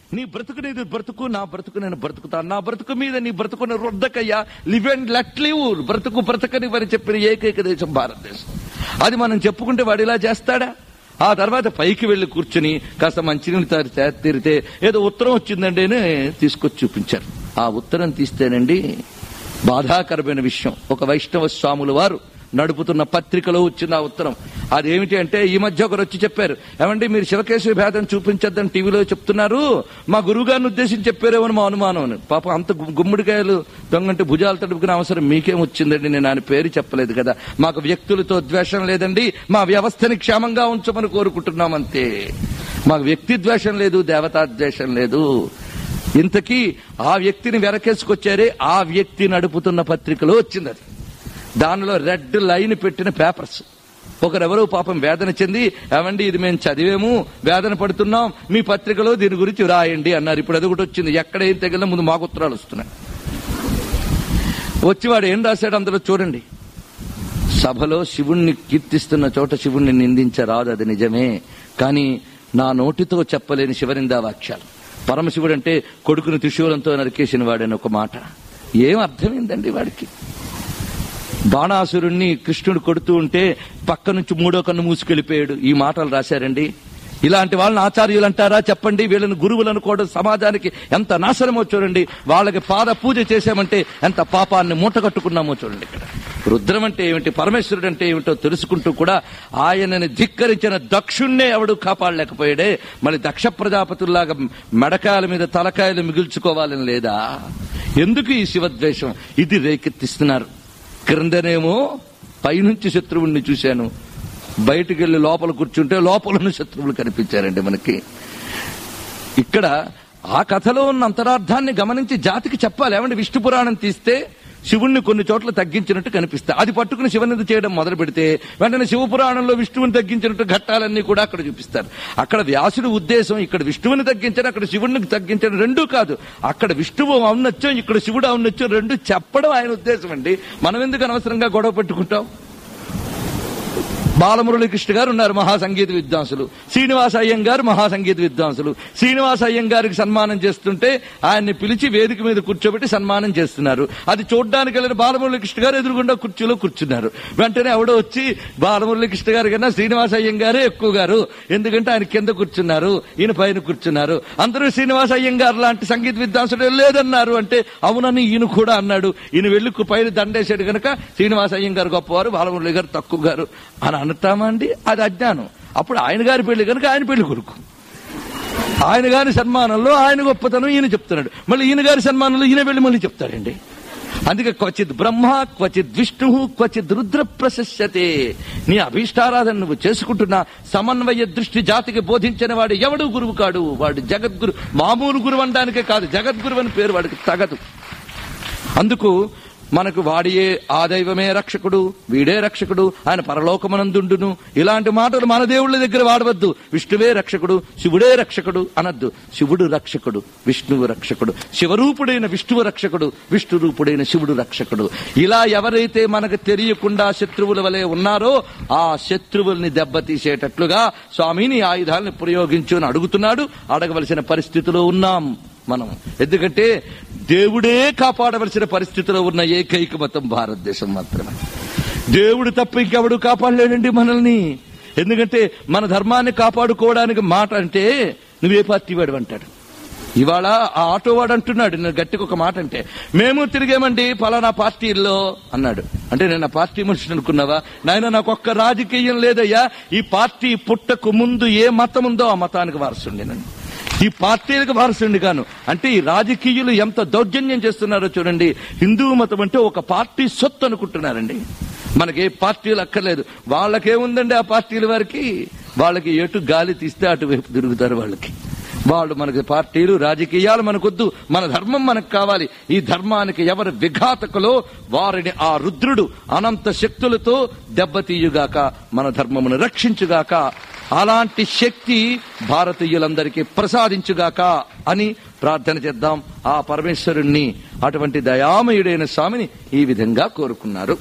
నీ బ్రతుకు నీది బ్రతుకు నా బ్రతుకు నేను బ్రతుకుతాను నా బ్రతుకు మీద నీ బ్రతుకుని రుద్దకయ్యా లివ్ అండ్ లెట్ లివ్ బ్రతుకు బ్రతకని వారి చెప్పిన ఏకైక దేశం భారతదేశం అది మనం చెప్పుకుంటే వాడు ఇలా చేస్తాడా ఆ తర్వాత పైకి వెళ్లి కూర్చుని కాస్త మంచినీళ్ళు తారి తీరితే ఏదో ఉత్తరం వచ్చిందండి అని తీసుకొచ్చి చూపించారు ఆ ఉత్తరం తీస్తేనండి బాధాకరమైన విషయం ఒక వైష్ణవ స్వాముల వారు నడుపుతున్న పత్రికలో వచ్చిన ఆ ఉత్తరం అదేమిటి అంటే ఈ మధ్య ఒకరు వచ్చి చెప్పారు ఏమండి మీరు శివకేశవ భేదం చూపించొద్దని టీవీలో చెప్తున్నారు మా గురువు గారిని ఉద్దేశించి చెప్పారేమో అని మా అనుమానం అని పాపం అంత గు- గుమ్మడికాయలు దొంగంటే భుజాలు తడుపుకునే అవసరం మీకేం వచ్చిందండి నేను ఆయన పేరు చెప్పలేదు కదా మాకు వ్యక్తులతో ద్వేషం లేదండి మా వ్యవస్థని క్షేమంగా ఉంచమని కోరుకుంటున్నాం అంతే మాకు వ్యక్తి ద్వేషం లేదు దేవతా ద్వేషం లేదు ఇంతకీ ఆ వ్యక్తిని వెనకేసుకొచ్చారే ఆ వ్యక్తి నడుపుతున్న పత్రికలో వచ్చింది అది దానిలో రెడ్ లైన్ పెట్టిన పేపర్స్ ఒకరెవరో పాపం వేదన చెంది ఏమండి ఇది మేము చదివేము వేదన పడుతున్నాం మీ పత్రికలో దీని గురించి రాయండి అన్నారు ఇప్పుడు అది ఒకటి వచ్చింది ఎక్కడ ఏం తగిలినా ముందు మాకు ఉత్తరాలు వస్తున్నాయి వచ్చి వాడు ఏం రాశాడు అందులో చూడండి సభలో శివుణ్ణి కీర్తిస్తున్న చోట శివుణ్ణి నిందించరాదు అది నిజమే కానీ నా నోటితో చెప్పలేని శివనిందా వాక్యాలు పరమశివుడు అంటే కొడుకుని త్రిశూలంతో నరికేసిన వాడని ఒక మాట ఏం అర్థమైందండి వాడికి బాణాసురుణ్ణి కృష్ణుడు కొడుతూ ఉంటే పక్క నుంచి మూడో కన్ను మూసుకెళ్లిపోయాడు ఈ మాటలు రాశారండి ఇలాంటి వాళ్ళని ఆచార్యులు అంటారా చెప్పండి వీళ్ళని గురువులు అనుకోవడం సమాజానికి ఎంత నాశనమో చూడండి వాళ్ళకి పాద పూజ చేశామంటే ఎంత పాపాన్ని మూట కట్టుకున్నామో చూడండి ఇక్కడ రుద్రం అంటే ఏమిటి పరమేశ్వరుడు అంటే ఏమిటో తెలుసుకుంటూ కూడా ఆయనని ధిక్కరించిన దక్షుణ్ణే ఎవడు కాపాడలేకపోయాడే మరి దక్ష ప్రజాపతుల్లాగా మెడకాయల మీద తలకాయలు మిగుల్చుకోవాలని లేదా ఎందుకు ఈ శివద్వేషం ఇది రేకెత్తిస్తున్నారు క్రిందనేమో పైనుంచి శత్రువుణ్ణి చూశాను బయటికి వెళ్లి లోపల కూర్చుంటే లోపల ఉన్న శత్రువులు కనిపించారండి మనకి ఇక్కడ ఆ కథలో ఉన్న అంతరార్థాన్ని గమనించి జాతికి చెప్పాలి ఏమంటే విష్ణు పురాణం తీస్తే శివుణ్ణి కొన్ని చోట్ల తగ్గించినట్టు కనిపిస్తాయి అది పట్టుకుని శివనింద చేయడం మొదలు పెడితే వెంటనే శివ పురాణంలో విష్ణువుని తగ్గించినట్టు ఘట్టాలన్నీ కూడా అక్కడ చూపిస్తారు అక్కడ వ్యాసుడి ఉద్దేశం ఇక్కడ విష్ణువుని తగ్గించడం అక్కడ శివుణ్ణి తగ్గించడం రెండూ కాదు అక్కడ విష్ణువు అవునొచ్చో ఇక్కడ శివుడు అవునొచ్చో రెండు చెప్పడం ఆయన ఉద్దేశం అండి మనం ఎందుకు అనవసరంగా గొడవ పెట్టుకుంటాం బాలమురళీకృష్ణ గారు ఉన్నారు మహాసంగీత విద్వాంసులు శ్రీనివాస అయ్యంగారు మహాసంగీత విద్వాంసులు శ్రీనివాస అయ్యంగారికి సన్మానం చేస్తుంటే ఆయన్ని పిలిచి వేదిక మీద కూర్చోబెట్టి సన్మానం చేస్తున్నారు అది చూడడానికి వెళ్ళిన బాలమురళీకృష్ణ గారు ఎదురుగుండా కుర్చీలో కూర్చున్నారు వెంటనే ఎవడో వచ్చి బాలమురళీకృష్ణ గారి కన్నా శ్రీనివాస అయ్యంగారే ఎక్కువ గారు ఎందుకంటే ఆయన కింద కూర్చున్నారు ఈయన పైన కూర్చున్నారు అందరూ శ్రీనివాస అయ్యంగారు లాంటి సంగీత విద్వాంసుడు లేదన్నారు అంటే అవునని ఈయన కూడా అన్నాడు ఈయన వెళ్లి పైన దండేశాడు గనక శ్రీనివాస అయ్యంగారు గొప్పవారు బాలమురళి గారు తక్కువ గారు అని అనటామా అండి అది అజ్ఞానం అప్పుడు ఆయన గారి పెళ్లి కనుక ఆయన పెళ్లి కొడుకు ఆయన గారి సన్మానంలో ఆయన గొప్పతనం ఈయన చెప్తున్నాడు మళ్ళీ ఈయన గారి సన్మానంలో ఈయన వెళ్ళి మళ్ళీ చెప్తాడండి అందుకే క్వచిత్ బ్రహ్మ క్వచిత్ విష్ణు క్వచిత్ రుద్ర ప్రశస్యతే నీ అభీష్టారాధన నువ్వు చేసుకుంటున్నా సమన్వయ దృష్టి జాతికి బోధించిన వాడు ఎవడు గురువు కాడు వాడు జగద్గురు మామూలు గురువు అనడానికే కాదు జగద్గురు అని పేరు వాడికి తగదు అందుకు మనకు వాడియే ఆ దైవమే రక్షకుడు వీడే రక్షకుడు ఆయన పరలోకమనందుండును ఇలాంటి మాటలు మన దేవుళ్ళ దగ్గర వాడవద్దు విష్ణువే రక్షకుడు శివుడే రక్షకుడు అనద్దు శివుడు రక్షకుడు విష్ణువు రక్షకుడు శివరూపుడైన విష్ణువు రక్షకుడు విష్ణు రూపుడైన శివుడు రక్షకుడు ఇలా ఎవరైతే మనకు తెలియకుండా శత్రువుల వలె ఉన్నారో ఆ శత్రువుల్ని దెబ్బతీసేటట్లుగా స్వామిని ఆయుధాలను ప్రయోగించు అని అడుగుతున్నాడు అడగవలసిన పరిస్థితిలో ఉన్నాం మనం ఎందుకంటే దేవుడే కాపాడవలసిన పరిస్థితిలో ఉన్న ఏకైక మతం భారతదేశం మాత్రమే దేవుడు తప్ప ఇంకెవడు కాపాడలేడండి మనల్ని ఎందుకంటే మన ధర్మాన్ని కాపాడుకోవడానికి మాట అంటే నువ్వే పార్టీ వాడు అంటాడు ఇవాళ ఆ ఆటో వాడు అంటున్నాడు నేను గట్టిగా ఒక మాట అంటే మేము తిరిగామండి పలానా పార్టీల్లో అన్నాడు అంటే నేను ఆ పార్టీ మనిషిని అనుకున్నావా నాయన నాకు ఒక్క రాజకీయం లేదయ్యా ఈ పార్టీ పుట్టకు ముందు ఏ మతం ఉందో ఆ మతానికి వారసుండి నన్ను ఈ పార్టీలకు వారసుండి కాను అంటే ఈ రాజకీయులు ఎంత దౌర్జన్యం చేస్తున్నారో చూడండి హిందూ మతం అంటే ఒక పార్టీ సొత్తు అనుకుంటున్నారండి మనకి ఏ పార్టీలు అక్కర్లేదు వాళ్ళకేముందండి ఆ పార్టీల వారికి వాళ్ళకి ఎటు గాలి తీస్తే అటువైపు తిరుగుతారు వాళ్ళకి వాళ్ళు మనకి పార్టీలు రాజకీయాలు మనకొద్దు మన ధర్మం మనకు కావాలి ఈ ధర్మానికి ఎవరు విఘాతకులో వారిని ఆ రుద్రుడు అనంత శక్తులతో దెబ్బతీయుగాక మన ధర్మమును రక్షించుగాక అలాంటి శక్తి భారతీయులందరికీ ప్రసాదించుగాక అని ప్రార్థన చేద్దాం ఆ పరమేశ్వరుణ్ణి అటువంటి దయామయుడైన స్వామిని ఈ విధంగా కోరుకున్నారు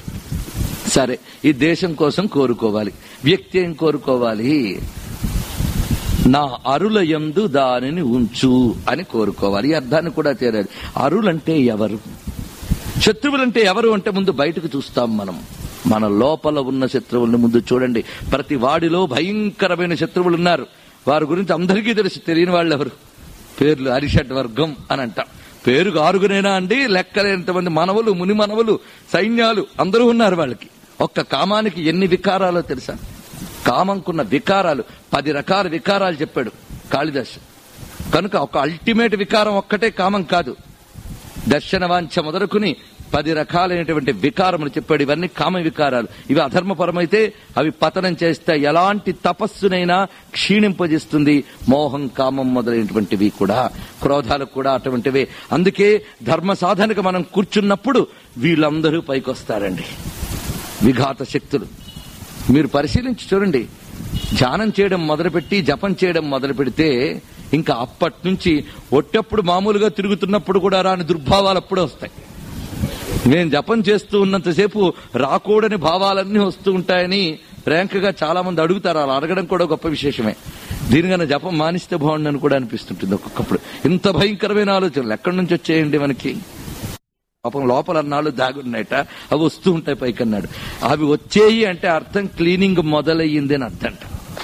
సరే ఈ దేశం కోసం కోరుకోవాలి వ్యక్తి ఏం కోరుకోవాలి నా అరుల యందు దానిని ఉంచు అని కోరుకోవాలి ఈ అర్థాన్ని కూడా చేరాలి అరులంటే ఎవరు శత్రువులంటే ఎవరు అంటే ముందు బయటకు చూస్తాం మనం మన లోపల ఉన్న శత్రువుల్ని ముందు చూడండి ప్రతి వాడిలో భయంకరమైన శత్రువులు ఉన్నారు వారి గురించి అందరికీ తెలుసు తెలియని వాళ్ళు ఎవరు పేర్లు అరిషడ్ వర్గం అని అంటాం పేరుకు ఆరుగునేనా అండి లెక్కలేనంతమంది మనవలు ముని మనవలు సైన్యాలు అందరూ ఉన్నారు వాళ్ళకి ఒక్క కామానికి ఎన్ని వికారాలో తెలుసా కామంకున్న వికారాలు పది రకాల వికారాలు చెప్పాడు కాళిదాసు కనుక ఒక అల్టిమేట్ వికారం ఒక్కటే కామం కాదు దర్శన వాంఛ మొదలుకుని పది రకాలైనటువంటి వికారములు చెప్పాడు ఇవన్నీ కామ వికారాలు ఇవి అధర్మపరమైతే అవి పతనం చేస్తే ఎలాంటి తపస్సునైనా క్షీణింపజేస్తుంది మోహం కామం మొదలైనటువంటివి కూడా క్రోధాలకు కూడా అటువంటివే అందుకే ధర్మ సాధనకు మనం కూర్చున్నప్పుడు వీళ్ళందరూ పైకొస్తారండి విఘాత శక్తులు మీరు పరిశీలించి చూడండి ధ్యానం చేయడం మొదలుపెట్టి జపం చేయడం మొదలు పెడితే ఇంకా అప్పటి నుంచి ఒట్టప్పుడు మామూలుగా తిరుగుతున్నప్పుడు కూడా రాని దుర్భావాలు అప్పుడే వస్తాయి నేను జపం చేస్తూ ఉన్నంతసేపు రాకూడని భావాలన్నీ వస్తూ ఉంటాయని ప్రేంకగా చాలా మంది అడుగుతారు అలా అడగడం కూడా గొప్ప విశేషమే దీనికన్నా జపం మానిస్తే బాగుండని కూడా అనిపిస్తుంటుంది ఒక్కొక్కప్పుడు ఇంత భయంకరమైన ఆలోచనలు ఎక్కడి నుంచి వచ్చేయండి మనకి పాపం లోపల అన్నాళ్ళు దాగున్నాయట అవి వస్తూ ఉంటాయి పైకన్నాడు అవి వచ్చేయి అంటే అర్థం క్లీనింగ్ మొదలయ్యింది అని అర్థంట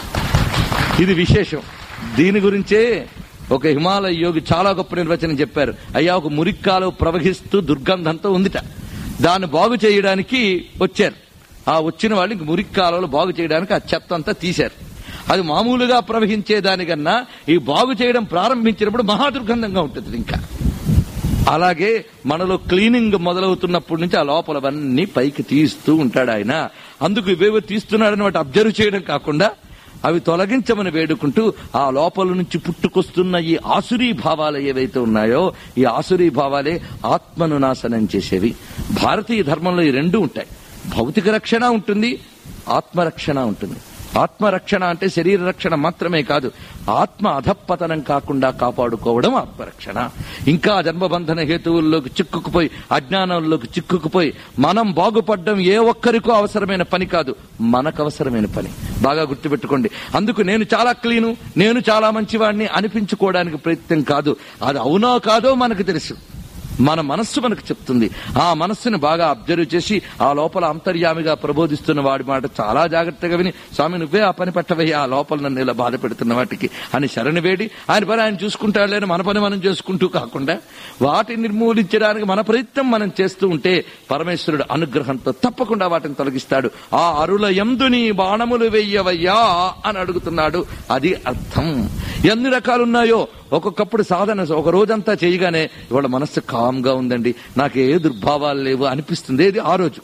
ఇది విశేషం దీని గురించే ఒక హిమాలయ యోగి చాలా గొప్ప నిర్వచనం చెప్పారు అయ్యా ఒక మురిక్కాలు ప్రవహిస్తూ దుర్గంధంతో ఉందిట దాన్ని బాగు చేయడానికి వచ్చారు ఆ వచ్చిన వాళ్ళు ఇంక మురిక్కాలలో బాగు చేయడానికి ఆ చెత్త అంతా తీశారు అది మామూలుగా ప్రవహించే దానికన్నా ఈ బాగు చేయడం ప్రారంభించినప్పుడు మహా దుర్గంధంగా ఉంటుంది ఇంకా అలాగే మనలో క్లీనింగ్ మొదలవుతున్నప్పటి నుంచి ఆ లోపలవన్నీ పైకి తీస్తూ ఉంటాడు ఆయన అందుకు ఇవేవో తీస్తున్నాడని వాటి అబ్జర్వ్ చేయడం కాకుండా అవి తొలగించమని వేడుకుంటూ ఆ లోపల నుంచి పుట్టుకొస్తున్న ఈ ఆసురీ భావాలు ఏవైతే ఉన్నాయో ఈ ఆసురీ భావాలే ఆత్మను నాశనం చేసేవి భారతీయ ధర్మంలో ఈ రెండు ఉంటాయి భౌతిక రక్షణ ఉంటుంది ఆత్మరక్షణ ఉంటుంది ఆత్మరక్షణ అంటే శరీర రక్షణ మాత్రమే కాదు ఆత్మ అధప్పతనం కాకుండా కాపాడుకోవడం ఆత్మరక్షణ ఇంకా జన్మబంధన హేతువుల్లోకి చిక్కుకుపోయి అజ్ఞానంలోకి చిక్కుకుపోయి మనం బాగుపడడం ఏ ఒక్కరికో అవసరమైన పని కాదు మనకు అవసరమైన పని బాగా గుర్తుపెట్టుకోండి అందుకు నేను చాలా క్లీను నేను చాలా మంచివాడిని అనిపించుకోవడానికి ప్రయత్నం కాదు అది అవునో కాదో మనకు తెలుసు మన మనస్సు మనకు చెప్తుంది ఆ మనస్సును బాగా అబ్జర్వ్ చేసి ఆ లోపల అంతర్యామిగా ప్రబోధిస్తున్న వాడి మాట చాలా జాగ్రత్తగా విని స్వామి నువ్వే ఆ పని పట్టవయ్యా ఆ లోపల నన్ను ఇలా బాధ పెడుతున్న వాటికి అని శరణి వేడి ఆయన పని ఆయన చూసుకుంటాడు లేని మన పని మనం చేసుకుంటూ కాకుండా వాటిని నిర్మూలించడానికి మన ప్రయత్నం మనం చేస్తూ ఉంటే పరమేశ్వరుడు అనుగ్రహంతో తప్పకుండా వాటిని తొలగిస్తాడు ఆ అరుల ఎందుని బాణములు వెయ్యవయ్యా అని అడుగుతున్నాడు అది అర్థం ఎన్ని రకాలున్నాయో ఒక్కొక్కప్పుడు సాధన ఒక రోజంతా చేయగానే ఇవాళ మనస్సు కామ్గా ఉందండి నాకు ఏ దుర్భావాలు లేవు అనిపిస్తుంది ఏది ఆ రోజు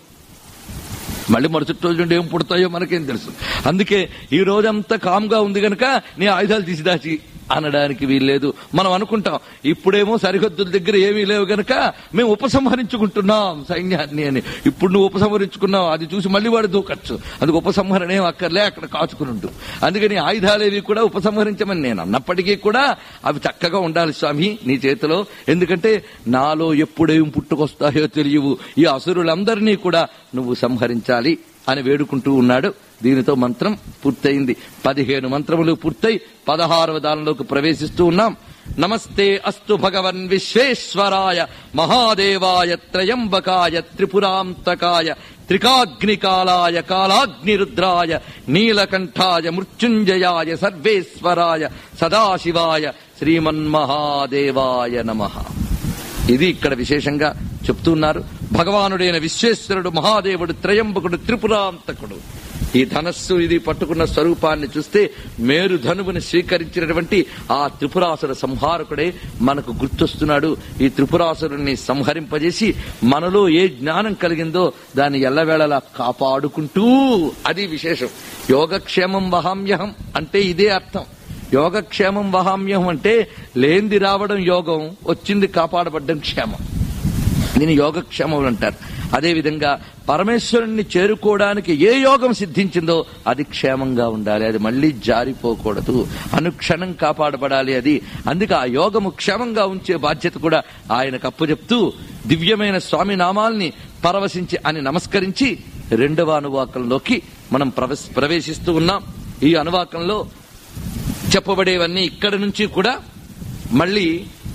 మళ్ళీ మరుసటి రోజు నుండి ఏం పుడతాయో మనకేం తెలుసు అందుకే ఈ రోజంతా కామ్గా ఉంది గనక నీ ఆయుధాలు తీసి దాచి అనడానికి వీల్లేదు మనం అనుకుంటాం ఇప్పుడేమో సరిహద్దుల దగ్గర ఏమీ లేవు గనక మేము ఉపసంహరించుకుంటున్నాం సైన్యాన్ని అని ఇప్పుడు నువ్వు ఉపసంహరించుకున్నావు అది చూసి మళ్ళీ వాడు దూకచ్చు అందుకు ఉపసంహరణ ఏం అక్కర్లే అక్కడ కాచుకుని ఉండు అందుకని ఆయుధాలేవి కూడా ఉపసంహరించమని నేను అన్నప్పటికీ కూడా అవి చక్కగా ఉండాలి స్వామి నీ చేతిలో ఎందుకంటే నాలో ఎప్పుడేం పుట్టుకొస్తాయో తెలియవు ఈ అసురులందరినీ కూడా నువ్వు సంహరించాలి అని వేడుకుంటూ ఉన్నాడు దీనితో మంత్రం పూర్తయింది పదిహేను మంత్రములు పూర్తయి పదహారవ దానిలోకి ప్రవేశిస్తూ ఉన్నాం నమస్తే అస్తు భగవన్ విశ్వేశ్వరాయ మహాదేవాయ త్రయంబకాయ త్రిపురాంతకాయ త్రికాగ్నికాలాయ కాలాగ్నిరుద్రాయ నీలకంఠాయ మృత్యుంజయాయ సర్వేశ్వరాయ సదాశివాయ శ్రీమన్మహాదేవాయ నమః ఇది ఇక్కడ విశేషంగా చెప్తున్నారు భగవానుడైన విశ్వేశ్వరుడు మహాదేవుడు త్రయంబకుడు త్రిపురాంతకుడు ఈ ధనస్సు ఇది పట్టుకున్న స్వరూపాన్ని చూస్తే మేరు ధనువుని స్వీకరించినటువంటి ఆ త్రిపురాసుర సంహారకుడే మనకు గుర్తొస్తున్నాడు ఈ త్రిపురాసురుణ్ణి సంహరింపజేసి మనలో ఏ జ్ఞానం కలిగిందో దాన్ని ఎల్లవేళలా కాపాడుకుంటూ అది విశేషం యోగక్షేమం వహామ్యహం అంటే ఇదే అర్థం యోగక్షేమం వహామ్యహం అంటే లేంది రావడం యోగం వచ్చింది కాపాడబడ్డం క్షేమం దీని యోగక్షేమం అంటారు అదేవిధంగా పరమేశ్వరుణ్ణి చేరుకోవడానికి ఏ యోగం సిద్ధించిందో అది క్షేమంగా ఉండాలి అది మళ్ళీ జారిపోకూడదు అనుక్షణం కాపాడబడాలి అది అందుకే ఆ యోగము క్షేమంగా ఉంచే బాధ్యత కూడా ఆయనకు అప్పచెప్తూ దివ్యమైన స్వామి నామాల్ని పరవశించి అని నమస్కరించి రెండవ అనువాకంలోకి మనం ప్రవేశిస్తూ ఉన్నాం ఈ అనువాకంలో చెప్పబడేవన్నీ ఇక్కడ నుంచి కూడా మళ్ళీ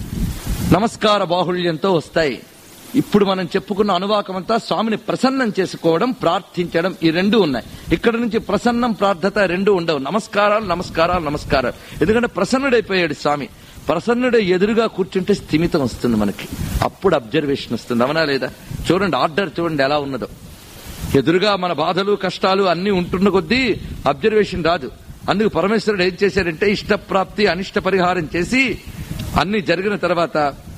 నమస్కార బాహుళ్యంతో వస్తాయి ఇప్పుడు మనం చెప్పుకున్న అనువాకమంతా స్వామిని ప్రసన్నం చేసుకోవడం ప్రార్థించడం ఈ రెండు ఉన్నాయి ఇక్కడ నుంచి ప్రసన్నం ప్రార్థత రెండు ఉండవు నమస్కారాలు నమస్కారాలు నమస్కారాలు ఎందుకంటే ప్రసన్నుడైపోయాడు స్వామి ప్రసన్నుడై ఎదురుగా కూర్చుంటే స్థిమితం వస్తుంది మనకి అప్పుడు అబ్జర్వేషన్ వస్తుంది అవునా లేదా చూడండి ఆర్డర్ చూడండి ఎలా ఉన్నదో ఎదురుగా మన బాధలు కష్టాలు అన్ని ఉంటున్న కొద్దీ అబ్జర్వేషన్ రాదు అందుకు పరమేశ్వరుడు ఏం చేశాడంటే ఇష్టప్రాప్తి అనిష్ట పరిహారం చేసి అన్ని జరిగిన తర్వాత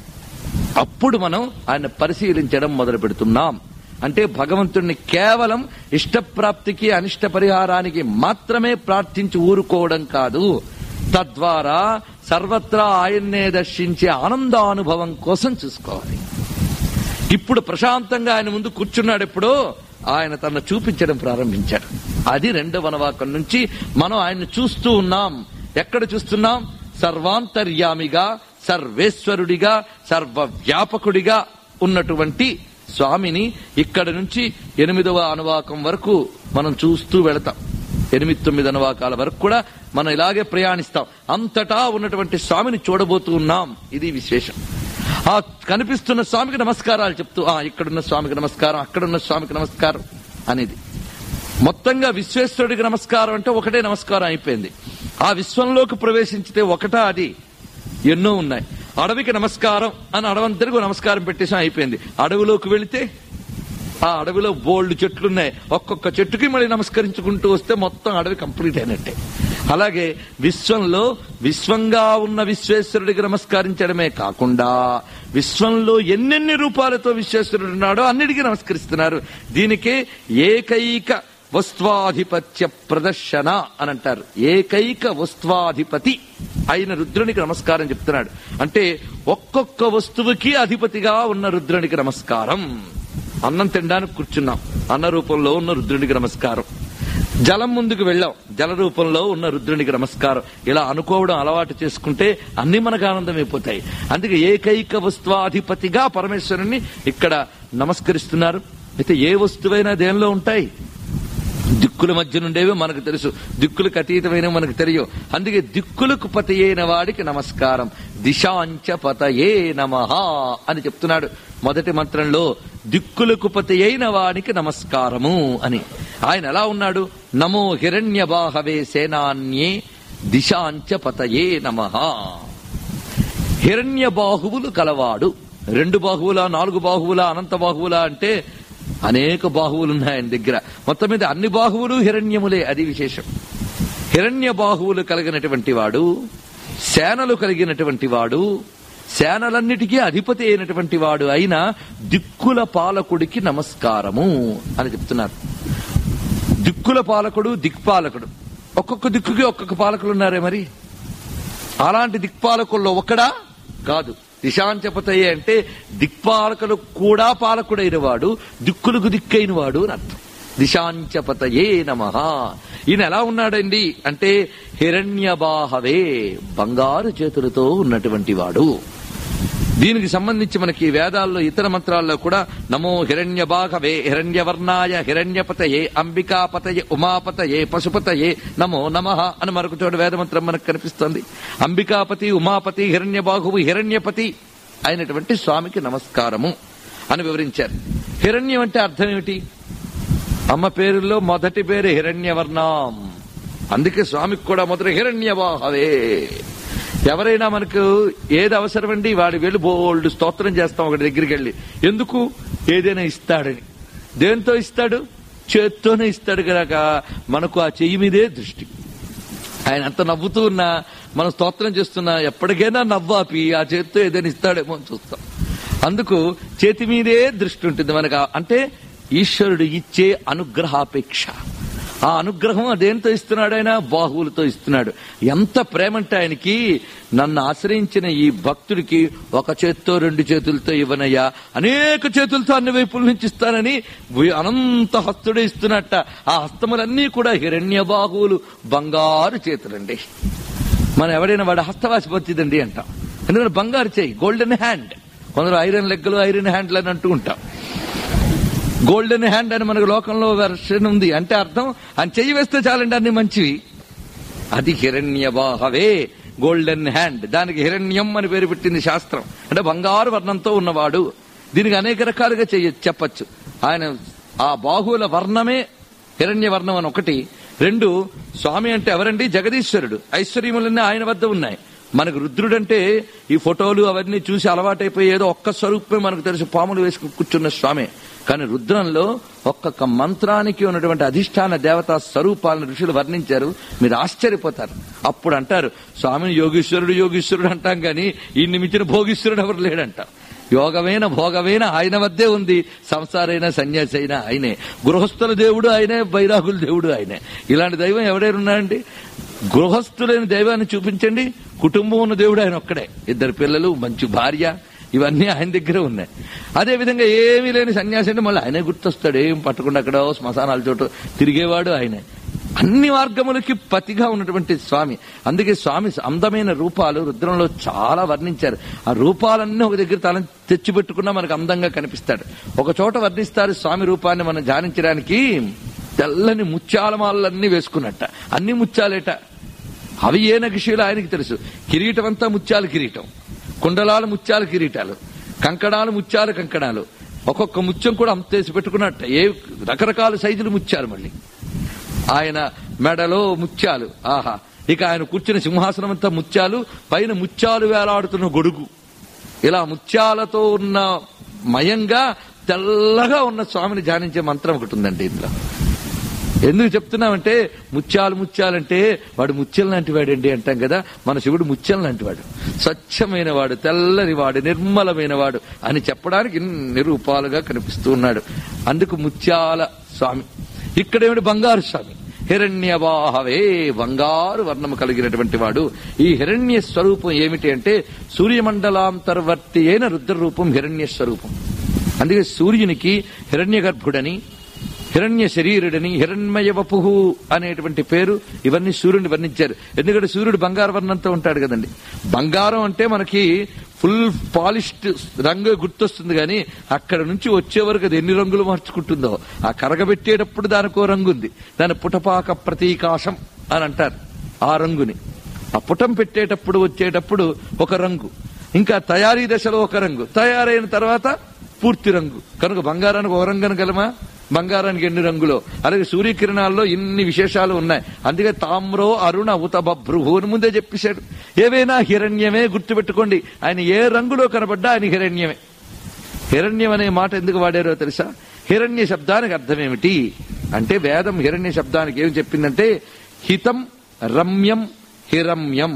అప్పుడు మనం ఆయన పరిశీలించడం మొదలు పెడుతున్నాం అంటే భగవంతుణ్ణి కేవలం ఇష్టప్రాప్తికి అనిష్ట పరిహారానికి మాత్రమే ప్రార్థించి ఊరుకోవడం కాదు తద్వారా సర్వత్రా ఆయన్నే దర్శించే ఆనందానుభవం కోసం చూసుకోవాలి ఇప్పుడు ప్రశాంతంగా ఆయన ముందు కూర్చున్నాడు ఎప్పుడో ఆయన తన చూపించడం ప్రారంభించాడు అది రెండవ వనవాకం నుంచి మనం ఆయన్ని చూస్తూ ఉన్నాం ఎక్కడ చూస్తున్నాం సర్వాంతర్యామిగా సర్వేశ్వరుడిగా సర్వవ్యాపకుడిగా ఉన్నటువంటి స్వామిని ఇక్కడ నుంచి ఎనిమిదవ అనువాకం వరకు మనం చూస్తూ వెళతాం ఎనిమిది తొమ్మిది అనువాకాల వరకు కూడా మనం ఇలాగే ప్రయాణిస్తాం అంతటా ఉన్నటువంటి స్వామిని చూడబోతూ ఉన్నాం ఇది విశేషం ఆ కనిపిస్తున్న స్వామికి నమస్కారాలు చెప్తూ ఆ ఇక్కడున్న స్వామికి నమస్కారం అక్కడున్న స్వామికి నమస్కారం అనేది మొత్తంగా విశ్వేశ్వరుడికి నమస్కారం అంటే ఒకటే నమస్కారం అయిపోయింది ఆ విశ్వంలోకి ప్రవేశించితే ఒకటా అది ఎన్నో ఉన్నాయి అడవికి నమస్కారం అని అడవంతరికి నమస్కారం పెట్టేసాం అయిపోయింది అడవిలోకి వెళితే ఆ అడవిలో బోల్డ్ చెట్లున్నాయి ఒక్కొక్క చెట్టుకి మళ్ళీ నమస్కరించుకుంటూ వస్తే మొత్తం అడవి కంప్లీట్ అయినట్టే అలాగే విశ్వంలో విశ్వంగా ఉన్న విశ్వేశ్వరుడికి నమస్కరించడమే కాకుండా విశ్వంలో ఎన్నెన్ని రూపాలతో విశ్వేశ్వరుడు ఉన్నాడో అన్నిటికీ నమస్కరిస్తున్నారు దీనికే ఏకైక వస్త్వాధిపత్య ప్రదర్శన అని అంటారు ఏకైక వస్త్వాధిపతి అయిన రుద్రునికి నమస్కారం చెప్తున్నాడు అంటే ఒక్కొక్క వస్తువుకి అధిపతిగా ఉన్న రుద్రునికి నమస్కారం అన్నం తినడానికి కూర్చున్నాం అన్న రూపంలో ఉన్న రుద్రునికి నమస్కారం జలం ముందుకు వెళ్ళాం జల రూపంలో ఉన్న రుద్రునికి నమస్కారం ఇలా అనుకోవడం అలవాటు చేసుకుంటే అన్ని మనకు ఆనందమైపోతాయి అందుకే ఏకైక వస్తువాధిపతిగా పరమేశ్వరుని ఇక్కడ నమస్కరిస్తున్నారు అయితే ఏ వస్తువైనా దేనిలో ఉంటాయి దిక్కుల మధ్య నుండేవి మనకు తెలుసు దిక్కులకు అతీతమైన మనకు తెలియవు అందుకే దిక్కులకు పతి అయిన వాడికి నమస్కారం దిశాంచ పతయే నమ అని చెప్తున్నాడు మొదటి మంత్రంలో దిక్కులకు పతి అయిన వాడికి నమస్కారము అని ఆయన ఎలా ఉన్నాడు నమో హిరణ్య బాహవే సేనాన్యే దిశాంచ పతయే నమ హిరణ్య బాహువులు కలవాడు రెండు బాహువులా నాలుగు బాహువులా అనంత బాహువులా అంటే అనేక బాహువులు ఉన్నాయి ఆయన దగ్గర మొత్తం మీద అన్ని బాహువులు హిరణ్యములే అది విశేషం హిరణ్య బాహువులు కలిగినటువంటి వాడు సేనలు కలిగినటువంటి వాడు సేనలన్నిటికీ అధిపతి అయినటువంటి వాడు అయిన దిక్కుల పాలకుడికి నమస్కారము అని చెప్తున్నారు దిక్కుల పాలకుడు దిక్పాలకుడు ఒక్కొక్క దిక్కుకి ఒక్కొక్క పాలకులు ఉన్నారే మరి అలాంటి దిక్పాలకుల్లో ఒకడా కాదు దిశాంచపతయ్య అంటే దిక్పాలకులు కూడా పాలకుడైన వాడు దిక్కులకు దిక్కైన వాడు అని అర్థం దిశాంచపతయే నమ ఈయన ఎలా ఉన్నాడండి అంటే హిరణ్యబాహవే బంగారు చేతులతో ఉన్నటువంటి వాడు దీనికి సంబంధించి మనకి వేదాల్లో ఇతర మంత్రాల్లో కూడా నమో హిరణ్యబాహవే హిరణ్యవర్ణాయ హిరణ్యపతయే అంబికాపతయే ఉమాపతయే పశుపతయే నమో నమ అని మరొక చోట వేదమంత్రం మనకు కనిపిస్తుంది అంబికాపతి ఉమాపతి హిరణ్యబాహువు హిరణ్యపతి అయినటువంటి స్వామికి నమస్కారము అని వివరించారు హిరణ్యం అంటే అర్థం ఏమిటి అమ్మ పేరులో మొదటి పేరు హిరణ్యవర్ణం అందుకే స్వామికి కూడా మొదటి హిరణ్యవాహవే ఎవరైనా మనకు ఏది అవసరమండి వాడి వెళ్ళి బోల్డ్ స్తోత్రం చేస్తాం ఒకటి దగ్గరికి వెళ్ళి ఎందుకు ఏదైనా ఇస్తాడని దేంతో ఇస్తాడు చేత్తోనే ఇస్తాడు కనుక మనకు ఆ చెయ్యి మీదే దృష్టి ఆయన అంత నవ్వుతూ ఉన్నా మనం స్తోత్రం చేస్తున్నా ఎప్పటికైనా నవ్వాపి ఆ చేత్తో ఏదైనా ఇస్తాడేమో అని చూస్తాం అందుకు చేతి మీదే దృష్టి ఉంటుంది మనకు ఆ- అంటే ఈశ్వరుడు ఇచ్చే అనుగ్రహాపేక్ష ఆ అనుగ్రహం అదేంతో ఇస్తున్నాడు ఆయన బాహువులతో ఇస్తున్నాడు ఎంత ప్రేమంటే ఆయనకి నన్ను ఆశ్రయించిన ఈ భక్తుడికి ఒక చేత్తో రెండు చేతులతో ఇవ్వనయ్యా అనేక చేతులతో అన్ని వైపుల నుంచి ఇస్తానని వి- అనంత హస్తుడే ఇస్తున్నట్ట ఆ హస్తములన్నీ కూడా హిరణ్య బాహువులు బంగారు చేతులండి మనం ఎవడైనా వాడు హస్తవాసి వచ్చిందండి అంటాం ఎందుకంటే బంగారు చేయి గోల్డెన్ హ్యాండ్ కొందరు ఐరన్ లెగ్గలు ఐరన్ హ్యాండ్లు అని అంటూ ఉంటాం గోల్డెన్ హ్యాండ్ అని మనకు లోకంలో వెర్షన్ ఉంది అంటే అర్థం ఆయన చెయ్యి వేస్తే చాలండి అన్ని మంచివి అది హిరణ్యవాహవే గోల్డెన్ హ్యాండ్ దానికి హిరణ్యం అని పేరు పెట్టింది శాస్త్రం అంటే బంగారు వర్ణంతో ఉన్నవాడు దీనికి అనేక రకాలుగా చెయ్య చెప్పచ్చు ఆయన ఆ బాహువుల వర్ణమే హిరణ్య వర్ణం అని ఒకటి రెండు స్వామి అంటే ఎవరండి జగదీశ్వరుడు ఐశ్వర్యములన్నీ ఆయన వద్ద ఉన్నాయి మనకు రుద్రుడంటే ఈ ఫోటోలు అవన్నీ చూసి అలవాటైపోయి ఏదో ఒక్క స్వరూపమే మనకు తెలుసు పాములు వేసుకు కూర్చున్న స్వామి కానీ రుద్రంలో ఒక్కొక్క మంత్రానికి ఉన్నటువంటి అధిష్టాన దేవతా స్వరూపాలను ఋషులు వర్ణించారు మీరు ఆశ్చర్యపోతారు అప్పుడు అంటారు స్వామిని యోగీశ్వరుడు యోగీశ్వరుడు అంటాం కానీ ఈ మించిన భోగీశ్వరుడు ఎవరు లేడంటాం యోగమైన భోగమైన ఆయన వద్దే ఉంది సంసారైన సన్యాసి అయినా ఆయనే గృహస్థుల దేవుడు ఆయనే బైరాగుల దేవుడు ఆయనే ఇలాంటి దైవం ఎవరైనా ఉన్నారండి గృహస్థులైన దైవాన్ని చూపించండి కుటుంబం ఉన్న దేవుడు ఆయన ఒక్కడే ఇద్దరు పిల్లలు మంచి భార్య ఇవన్నీ ఆయన దగ్గరే ఉన్నాయి అదే విధంగా ఏమీ లేని సన్యాసి అంటే మళ్ళీ ఆయనే గుర్తొస్తాడు ఏం పట్టకుండా అక్కడ శ్మశానాల చోటు తిరిగేవాడు ఆయనే అన్ని మార్గములకి పతిగా ఉన్నటువంటి స్వామి అందుకే స్వామి అందమైన రూపాలు రుద్రంలో చాలా వర్ణించారు ఆ రూపాలన్నీ ఒక దగ్గర తల తెచ్చిపెట్టుకున్నా మనకు అందంగా కనిపిస్తాడు ఒక చోట వర్ణిస్తారు స్వామి రూపాన్ని మనం ధ్యానించడానికి తెల్లని ముత్యాలమాలన్నీ వేసుకున్నట్ట అన్ని ముత్యాలేట అవి ఏ నగిషీలు ఆయనకి తెలుసు కిరీటం అంతా ముత్యాల కిరీటం కుండలాలు ముత్యాల కిరీటాలు కంకణాలు ముత్యాల కంకణాలు ఒక్కొక్క ముత్యం కూడా అంతేసి పెట్టుకున్నట్ట ఏ రకరకాల సైజులు ముత్యాలు మళ్ళీ ఆయన మెడలో ముత్యాలు ఆహా ఇక ఆయన కూర్చున్న సింహాసనం అంతా ముత్యాలు పైన ముత్యాలు వేలాడుతున్న గొడుగు ఇలా ముత్యాలతో ఉన్న మయంగా తెల్లగా ఉన్న స్వామిని ధ్యానించే మంత్రం ఒకటి ఉందండి ఇందులో ఎందుకు చెప్తున్నామంటే ముత్యాలు ముత్యాలంటే వాడు ముత్యం లాంటి వాడండి అంటాం కదా మన శివుడు ముత్యం లాంటి వాడు స్వచ్ఛమైన వాడు తెల్లని వాడు నిర్మలమైన వాడు అని చెప్పడానికి ఇన్ని రూపాలుగా కనిపిస్తూ ఉన్నాడు అందుకు ముత్యాల స్వామి ఇక్కడేమిటి బంగారు స్వామి హిరణ్యవాహవే బంగారు వర్ణము కలిగినటువంటి వాడు ఈ హిరణ్య స్వరూపం ఏమిటి అంటే సూర్యమండలాంతర్వర్తి అయిన రుద్ర రూపం హిరణ్య స్వరూపం అందుకే సూర్యునికి హిరణ్య గర్భుడని హిరణ్య శరీరుడని హిరణ్మయ వపుహు అనేటువంటి పేరు ఇవన్నీ సూర్యుడిని వర్ణించారు ఎందుకంటే సూర్యుడు బంగారు వర్ణంతో ఉంటాడు కదండి బంగారం అంటే మనకి ఫుల్ పాలిష్డ్ రంగు గుర్తొస్తుంది కానీ అక్కడ నుంచి వచ్చే వరకు అది ఎన్ని రంగులు మార్చుకుంటుందో ఆ కరగబెట్టేటప్పుడు దానికో రంగు ఉంది దాని పుటపాక ప్రతీకాశం అని అంటారు ఆ రంగుని ఆ పుటం పెట్టేటప్పుడు వచ్చేటప్పుడు ఒక రంగు ఇంకా తయారీ దశలో ఒక రంగు తయారైన తర్వాత పూర్తి రంగు కనుక బంగారానికి ఒక రంగు అనగలమా బంగారానికి ఎన్ని రంగులో అలాగే సూర్యకిరణాల్లో ఇన్ని విశేషాలు ఉన్నాయి అందుకే తామ్రో అరుణ ఉత బభ్రుహు అని ముందే చెప్పేశాడు ఏవైనా హిరణ్యమే గుర్తుపెట్టుకోండి ఆయన ఏ రంగులో కనబడ్డా ఆయన హిరణ్యమే హిరణ్యం అనే మాట ఎందుకు వాడారో తెలుసా హిరణ్య శబ్దానికి అర్థం ఏమిటి అంటే వేదం హిరణ్య శబ్దానికి ఏం చెప్పిందంటే హితం రమ్యం హిరమ్యం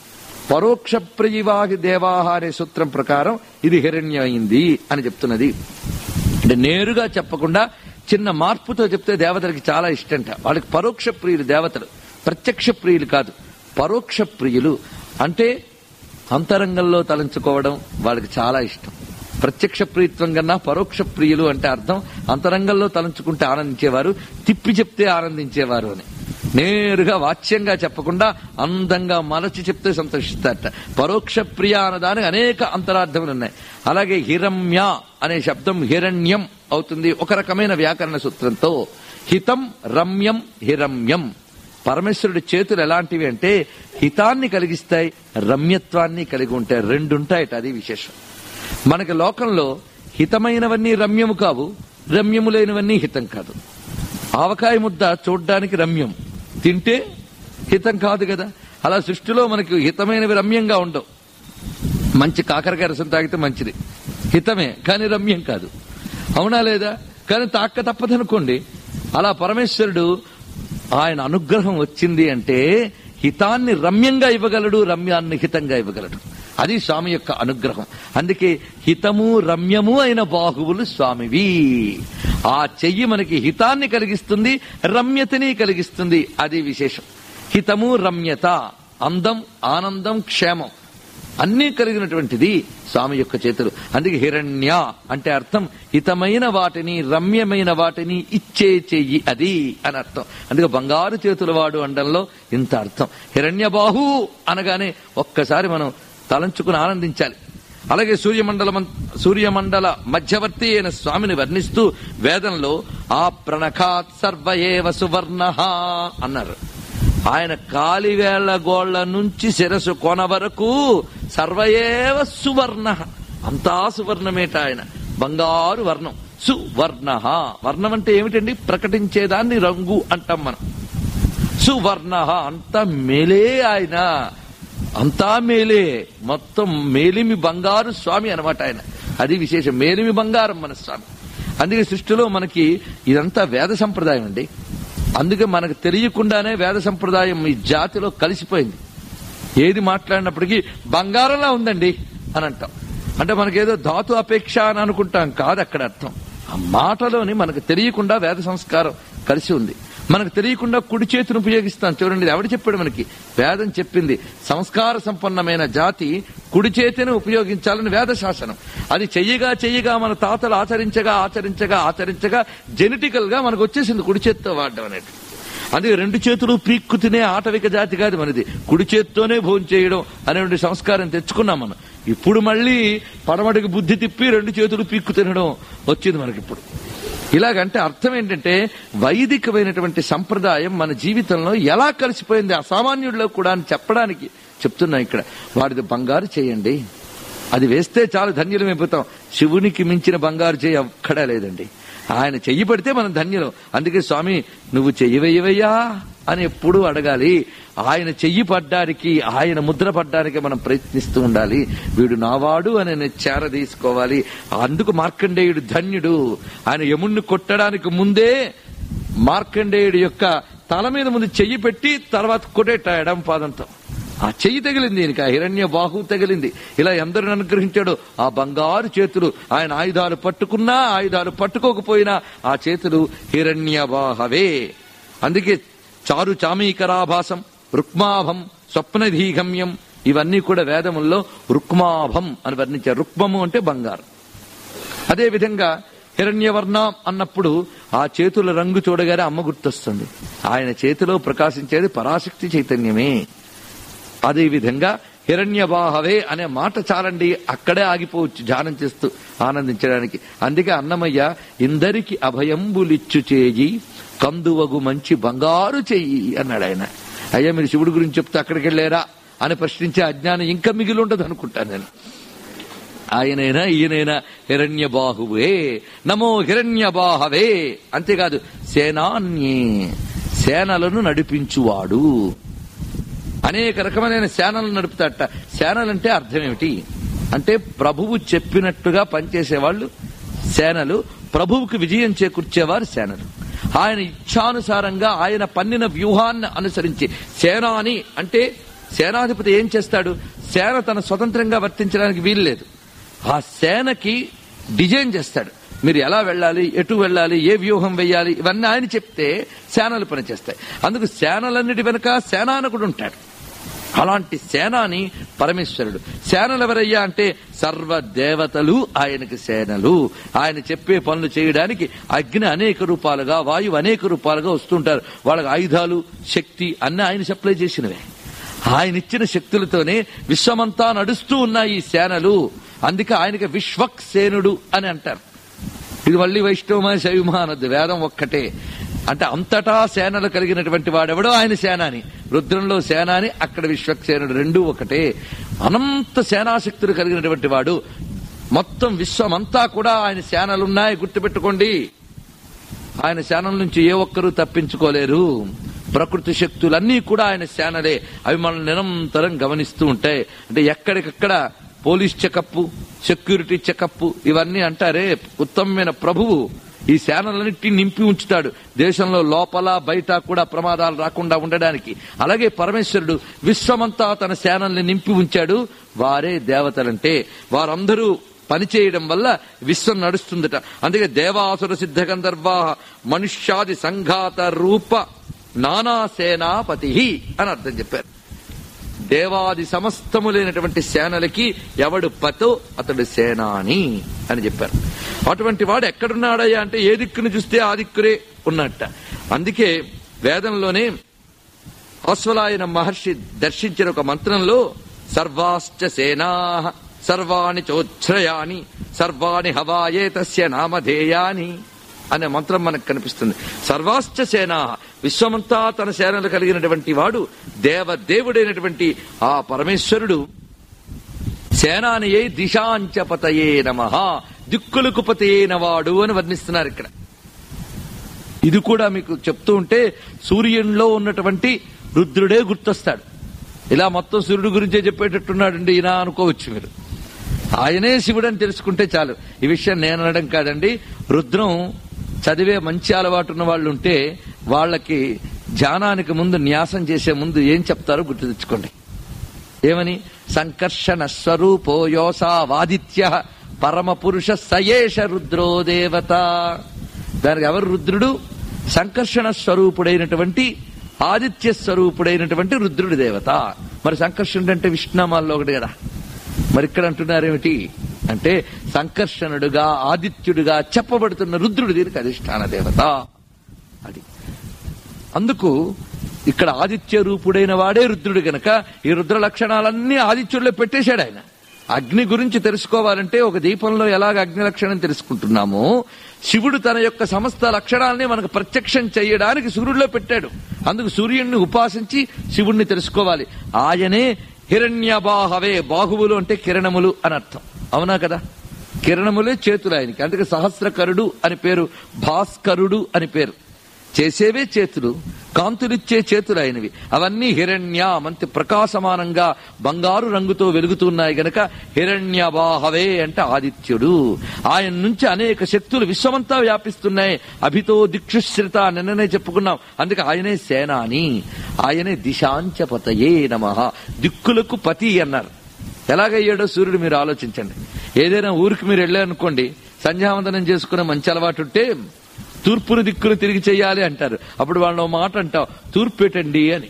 పరోక్ష ప్రయివాహి దేవాహ అనే సూత్రం ప్రకారం ఇది హిరణ్యమైంది అని చెప్తున్నది అంటే నేరుగా చెప్పకుండా చిన్న మార్పుతో చెప్తే దేవతలకి చాలా ఇష్టంట వాళ్ళకి పరోక్ష ప్రియులు దేవతలు ప్రత్యక్ష ప్రియులు కాదు పరోక్ష ప్రియులు అంటే అంతరంగంలో తలంచుకోవడం వాళ్ళకి చాలా ఇష్టం ప్రత్యక్ష ప్రియత్వం కన్నా పరోక్ష ప్రియులు అంటే అర్థం అంతరంగంలో తలంచుకుంటే ఆనందించేవారు తిప్పి చెప్తే ఆనందించేవారు అని నేరుగా వాచ్యంగా చెప్పకుండా అందంగా మలచి చెప్తే సంతోషిస్తారట పరోక్ష ప్రియ అన్నదానికి అనేక అంతరార్థములు ఉన్నాయి అలాగే హిరమ్య అనే శబ్దం హిరణ్యం అవుతుంది ఒక రకమైన వ్యాకరణ సూత్రంతో హితం రమ్యం హిరమ్యం పరమేశ్వరుడి చేతులు ఎలాంటివి అంటే హితాన్ని కలిగిస్తాయి రమ్యత్వాన్ని కలిగి ఉంటాయి రెండుంటాయట అది విశేషం మనకి లోకంలో హితమైనవన్నీ రమ్యము కావు రమ్యములైనవన్నీ హితం కాదు ఆవకాయ ముద్ద చూడ్డానికి రమ్యం తింటే హితం కాదు కదా అలా సృష్టిలో మనకి హితమైనవి రమ్యంగా ఉండవు మంచి కాకరకాయ రసం తాగితే మంచిది హితమే కానీ రమ్యం కాదు అవునా లేదా కానీ తాక్క తప్పదనుకోండి అలా పరమేశ్వరుడు ఆయన అనుగ్రహం వచ్చింది అంటే హితాన్ని రమ్యంగా ఇవ్వగలడు రమ్యాన్ని హితంగా ఇవ్వగలడు అది స్వామి యొక్క అనుగ్రహం అందుకే హితము రమ్యము అయిన బాహువులు స్వామివి ఆ చెయ్యి మనకి హితాన్ని కలిగిస్తుంది రమ్యతని కలిగిస్తుంది అది విశేషం హితము రమ్యత అందం ఆనందం క్షేమం అన్నీ కలిగినటువంటిది స్వామి యొక్క చేతులు అందుకే హిరణ్య అంటే అర్థం హితమైన వాటిని రమ్యమైన వాటిని ఇచ్చే చెయ్యి అది అని అర్థం అందుకే బంగారు చేతుల వాడు అండంలో ఇంత అర్థం హిరణ్య బాహు అనగానే ఒక్కసారి మనం తలంచుకుని ఆనందించాలి అలాగే సూర్యమండలం సూర్యమండల మధ్యవర్తి అయిన స్వామిని వర్ణిస్తూ వేదంలో ఆ ప్రణఖాత్ సర్వయేవ సువర్ణ అన్నారు ఆయన కాలివేళ్ల గోళ్ల నుంచి శిరసు కొన వరకు సర్వయేవ సువర్ణ అంతా సువర్ణమేట ఆయన బంగారు వర్ణం సువర్ణ వర్ణం అంటే ఏమిటండి ప్రకటించేదాన్ని రంగు అంటాం మనం సువర్ణ అంతా మేలే ఆయన అంతా మేలే మొత్తం మేలిమి బంగారు స్వామి అనమాట ఆయన అది విశేషం మేలిమి బంగారం మన స్వామి అందుకే సృష్టిలో మనకి ఇదంతా వేద సంప్రదాయం అండి అందుకే మనకు తెలియకుండానే వేద సంప్రదాయం ఈ జాతిలో కలిసిపోయింది ఏది మాట్లాడినప్పటికీ బంగారంలా ఉందండి అని అంటాం అంటే మనకేదో ధాతు అపేక్ష అని అనుకుంటాం కాదు అక్కడ అర్థం ఆ మాటలోని మనకు తెలియకుండా వేద సంస్కారం కలిసి ఉంది మనకు తెలియకుండా కుడి చేతిని ఉపయోగిస్తాం చూడండి ఇది ఎవడు చెప్పాడు మనకి వేదం చెప్పింది సంస్కార సంపన్నమైన జాతి కుడి చేతిని ఉపయోగించాలని వేద శాసనం అది చెయ్యగా చెయ్యగా మన తాతలు ఆచరించగా ఆచరించగా ఆచరించగా జెనెటికల్ గా మనకు వచ్చేసింది కుడి చేత్తో వాడడం అనేది అందుకే రెండు చేతులు పీక్కు తినే ఆటవిక జాతి కాదు మనది కుడి చేత్తోనే భోజనం చేయడం అనేటువంటి సంస్కారం తెచ్చుకున్నాం మనం ఇప్పుడు మళ్ళీ పడమటికి బుద్ధి తిప్పి రెండు చేతులు పీక్కు తినడం వచ్చింది మనకి ఇప్పుడు ఇలాగంటే అర్థం ఏంటంటే వైదికమైనటువంటి సంప్రదాయం మన జీవితంలో ఎలా కలిసిపోయింది అసామాన్యుడిలో కూడా అని చెప్పడానికి చెప్తున్నా ఇక్కడ వాడిది బంగారు చేయండి అది వేస్తే చాలు ధన్యులమైపోతాం శివునికి మించిన బంగారు చేయి అక్కడా లేదండి ఆయన చెయ్యి పడితే మనం ధన్యులం అందుకే స్వామి నువ్వు చెయ్యి వెయ్యవయ్యా అని ఎప్పుడూ అడగాలి ఆయన చెయ్యి పడ్డానికి ఆయన ముద్ర పడ్డానికి మనం ప్రయత్నిస్తూ ఉండాలి వీడు నావాడు అని నేను చేర తీసుకోవాలి అందుకు మార్కండేయుడు ధన్యుడు ఆయన యముణ్ణి కొట్టడానికి ముందే మార్కండేయుడి యొక్క తల మీద ముందు చెయ్యి పెట్టి తర్వాత కొట్టేట ఎడం పాదంతో ఆ చెయ్యి తగిలింది ఈయనకి ఆ హిరణ్య బాహు తగిలింది ఇలా ఎందరిని అనుగ్రహించాడు ఆ బంగారు చేతులు ఆయన ఆయుధాలు పట్టుకున్నా ఆయుధాలు పట్టుకోకపోయినా ఆ చేతులు హిరణ్య బాహవే అందుకే చారు చామీకరాభాసం రుక్మాభం స్వప్నధీగమ్యం ఇవన్నీ కూడా వేదముల్లో రుక్మాభం అని వర్ణించారు రుక్మము అంటే బంగారం అదే విధంగా హిరణ్యవర్ణం అన్నప్పుడు ఆ చేతుల రంగు చూడగానే అమ్మ గుర్తొస్తుంది ఆయన చేతిలో ప్రకాశించేది పరాశక్తి చైతన్యమే అదే విధంగా హిరణ్యబాహవే అనే మాట చాలండి అక్కడే ఆగిపోవచ్చు ధ్యానం చేస్తూ ఆనందించడానికి అందుకే అన్నమయ్య ఇందరికి అభయంబులిచ్చు చేయి కందువగు మంచి బంగారు చెయ్యి అన్నాడు ఆయన అయ్యా మీరు శివుడి గురించి చెప్తే అక్కడికి వెళ్ళారా అని ప్రశ్నించే అజ్ఞానం ఇంకా మిగిలి ఉండదు అనుకుంటాను నేను ఆయనైనా ఈయనైనా హిరణ్య బాహువే నమో హిరణ్య బాహవే అంతేకాదు సేనాన్యే సేనలను నడిపించువాడు అనేక రకమైన సేనలు నడుపుతాట సేనలంటే అర్థం ఏమిటి అంటే ప్రభువు చెప్పినట్టుగా పనిచేసేవాళ్ళు సేనలు ప్రభువుకి విజయం చేకూర్చేవారు సేనలు ఆయన ఇచ్ఛానుసారంగా ఆయన పన్నిన వ్యూహాన్ని అనుసరించి సేనాని అంటే సేనాధిపతి ఏం చేస్తాడు సేన తన స్వతంత్రంగా వర్తించడానికి వీల్లేదు ఆ సేనకి డిజైన్ చేస్తాడు మీరు ఎలా వెళ్ళాలి ఎటు వెళ్ళాలి ఏ వ్యూహం వెయ్యాలి ఇవన్నీ ఆయన చెప్తే సేనలు పనిచేస్తాయి అందుకు సేనలన్నిటి వెనుక సేనానకుడు ఉంటాడు అలాంటి సేనాని పరమేశ్వరుడు సేనలు ఎవరయ్యా అంటే సర్వ దేవతలు ఆయనకి సేనలు ఆయన చెప్పే పనులు చేయడానికి అగ్ని అనేక రూపాలుగా వాయువు అనేక రూపాలుగా వస్తుంటారు వాళ్ళకి ఆయుధాలు శక్తి అన్ని ఆయన సప్లై చేసినవే ఆయన ఇచ్చిన శక్తులతోనే విశ్వమంతా నడుస్తూ ఉన్నాయి ఈ సేనలు అందుకే ఆయనకి విశ్వక్సేనుడు అని అంటారు ఇది మళ్ళీ వైష్ణవమా శైవమా అనద్దు వేదం ఒక్కటే అంటే అంతటా సేనలు కలిగినటువంటి వాడెవడో ఆయన సేనాని రుద్రంలో సేనాని అక్కడ విశ్వక్సేనుడు రెండూ ఒకటే అనంత సేనాశక్తులు కలిగినటువంటి వాడు మొత్తం విశ్వమంతా కూడా ఆయన సేనలున్నాయి గుర్తుపెట్టుకోండి ఆయన సేనల నుంచి ఏ ఒక్కరూ తప్పించుకోలేరు ప్రకృతి శక్తులన్నీ కూడా ఆయన సేనలే అవి మనల్ని నిరంతరం గమనిస్తూ ఉంటాయి అంటే ఎక్కడికక్కడ పోలీస్ చెకప్ సెక్యూరిటీ చెకప్ ఇవన్నీ అంటారే ఉత్తమమైన ప్రభువు ఈ సేనలన్నింటినీ నింపి ఉంచుతాడు దేశంలో లోపల బయట కూడా ప్రమాదాలు రాకుండా ఉండడానికి అలాగే పరమేశ్వరుడు విశ్వమంతా తన సేనల్ని నింపి ఉంచాడు వారే దేవతలంటే వారందరూ పనిచేయడం వల్ల విశ్వం నడుస్తుందట అందుకే దేవాసుర సిద్ధ గంధర్వ మనుష్యాది సంఘాత రూప నానా సేనాపతి అని అర్థం చెప్పారు దేవాది సమస్తములైనటువంటి సేనలకి ఎవడు పతో అతడు సేనాని అని చెప్పారు అటువంటి వాడు ఎక్కడున్నాడయ్యా అంటే ఏ దిక్కును చూస్తే ఆ దిక్కురే ఉన్నట్ట అందుకే వేదంలోనే అశ్వలాయన మహర్షి దర్శించిన ఒక మంత్రంలో సర్వాశ్చ సేనా సర్వాణి చోచ్ఛ్రయాని సర్వాణి హవాయే తస్య నామధేయాని అనే మంత్రం మనకు కనిపిస్తుంది సర్వాశ్చ సేనా విశ్వమంతా తన సేనలు కలిగినటువంటి వాడు దేవదేవుడైనటువంటి ఆ పరమేశ్వరుడు సేనానియై దిశాంచపతయే నమ దిక్కులకు పతయైన వాడు అని వర్ణిస్తున్నారు ఇక్కడ ఇది కూడా మీకు చెప్తూ ఉంటే సూర్యునిలో ఉన్నటువంటి రుద్రుడే గుర్తొస్తాడు ఇలా మొత్తం సూర్యుడు గురించే చెప్పేటట్టున్నాడండి ఈయన అనుకోవచ్చు మీరు ఆయనే శివుడు అని తెలుసుకుంటే చాలు ఈ విషయం నేను అనడం కాదండి రుద్రం చదివే మంచి అలవాటు ఉన్న వాళ్ళు ఉంటే వాళ్ళకి ధ్యానానికి ముందు న్యాసం చేసే ముందు ఏం చెప్తారో గుర్తు తెచ్చుకోండి ఏమని సంకర్షణ స్వరూపో యోసా వాదిత్య పరమ పురుష సయేష రుద్రో దేవత దానికి ఎవరు రుద్రుడు సంకర్షణ స్వరూపుడైనటువంటి ఆదిత్య స్వరూపుడైనటువంటి రుద్రుడి దేవత మరి సంకర్షణుడు అంటే విష్ణునామాల్లో ఒకటి కదా మరి ఇక్కడ అంటున్నారేమిటి అంటే సంకర్షణుడుగా ఆదిత్యుడుగా చెప్పబడుతున్న రుద్రుడు దీనికి అధిష్టాన దేవత అది అందుకు ఇక్కడ ఆదిత్య రూపుడైన వాడే రుద్రుడు గనక ఈ రుద్ర లక్షణాలన్నీ ఆదిత్యుడిలో పెట్టేశాడు ఆయన అగ్ని గురించి తెలుసుకోవాలంటే ఒక దీపంలో ఎలాగ అగ్ని లక్షణం తెలుసుకుంటున్నామో శివుడు తన యొక్క సమస్త లక్షణాలని మనకు ప్రత్యక్షం చేయడానికి సూర్యుడిలో పెట్టాడు అందుకు సూర్యుడిని ఉపాసించి శివుణ్ణి తెలుసుకోవాలి ఆయనే హిరణ్యబాహవే బాహువులు అంటే కిరణములు అని అర్థం అవునా కదా కిరణములే చేతులు ఆయనకి అందుకే సహస్రకరుడు అని పేరు భాస్కరుడు అని పేరు చేసేవే చేతులు కాంతులిచ్చే చేతులు ఆయనవి అవన్నీ హిరణ్య మంచి ప్రకాశమానంగా బంగారు రంగుతో వెలుగుతున్నాయి గనక హిరణ్యబాహవే అంటే ఆదిత్యుడు ఆయన నుంచి అనేక శక్తులు విశ్వమంతా వ్యాపిస్తున్నాయి అభితో దిక్షుశ్రిత నిన్ననే చెప్పుకున్నాం అందుకే ఆయనే సేనాని ఆయనే దిశాంచపతయే నమ దిక్కులకు పతి అన్నారు ఎలాగయ్యాడో సూర్యుడు మీరు ఆలోచించండి ఏదైనా ఊరికి మీరు వెళ్ళారనుకోండి సంధ్యావందనం చేసుకునే మంచి అలవాటు ఉంటే తూర్పును దిక్కును తిరిగి చేయాలి అంటారు అప్పుడు వాళ్ళు ఓ మాట అంటావు తూర్పు పెట్టండి అని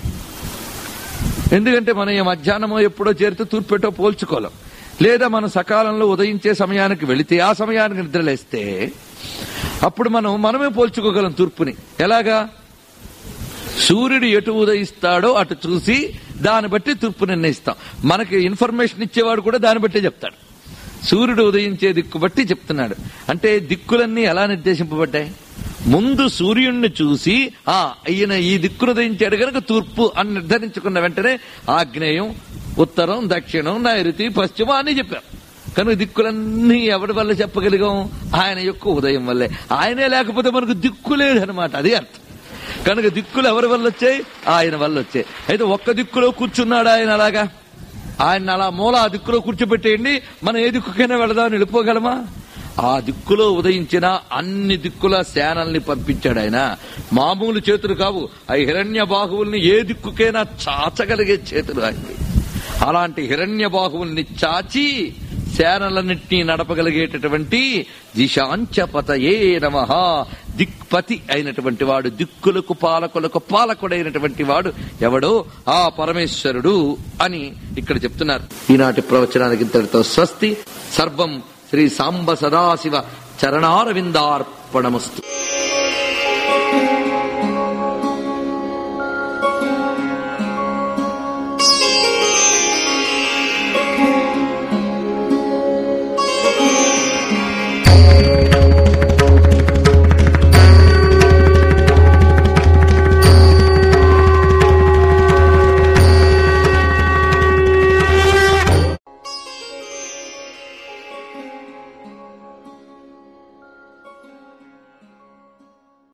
ఎందుకంటే మనం ఈ మధ్యాహ్నమో ఎప్పుడో చేరితే తూర్పు పెట్టో పోల్చుకోలేం లేదా మనం సకాలంలో ఉదయించే సమయానికి వెళితే ఆ సమయానికి నిద్రలేస్తే అప్పుడు మనం మనమే పోల్చుకోగలం తూర్పుని ఎలాగా సూర్యుడు ఎటు ఉదయిస్తాడో అటు చూసి దాన్ని బట్టి తూర్పు నిర్ణయిస్తాం మనకి ఇన్ఫర్మేషన్ ఇచ్చేవాడు కూడా దాన్ని బట్టే చెప్తాడు సూర్యుడు ఉదయించే దిక్కు బట్టి చెప్తున్నాడు అంటే దిక్కులన్నీ ఎలా నిర్దేశింపబడ్డాయి ముందు సూర్యుణ్ణి చూసి ఆ ఈయన ఈ దిక్కును ఉదయించాడు గనక తూర్పు అని నిర్ధారించుకున్న వెంటనే ఆగ్నేయం ఉత్తరం దక్షిణం నైరుతి పశ్చిమ అని చెప్పాం కనుక దిక్కులన్నీ ఎవరి వల్ల చెప్పగలిగాం ఆయన యొక్క ఉదయం వల్లే ఆయనే లేకపోతే మనకు దిక్కు లేదనమాట అది అర్థం కనుక దిక్కులు ఎవరి వల్ల వచ్చాయి ఆయన వల్ల వచ్చాయి అయితే ఒక్క దిక్కులో కూర్చున్నాడు ఆయన అలాగా ఆయన అలా మూల ఆ దిక్కులో కూర్చోబెట్టేయండి మనం ఏ దిక్కుకైనా వెళదామని వెళ్ళిపోగలమా ఆ దిక్కులో ఉదయించిన అన్ని దిక్కుల సేనల్ని పంపించాడు ఆయన మామూలు చేతులు కావు ఆ హిరణ్య బాహువుల్ని ఏ దిక్కుకైనా చాచగలిగే చేతులు ఆయనవి అలాంటి హిరణ్య బాహువుల్ని చాచి సేనలన్నింటినీ నడపగలిగేటటువంటి దిశాంచపతయే నమ దిక్పతి అయినటువంటి వాడు దిక్కులకు పాలకులకు పాలకుడైనటువంటి వాడు ఎవడో ఆ పరమేశ్వరుడు అని ఇక్కడ చెప్తున్నారు ఈనాటి ప్రవచనానికి ఇంతటితో స్వస్తి సర్వం శ్రీ సాంబ సదాశివ చరణారవిందార్పణమస్తు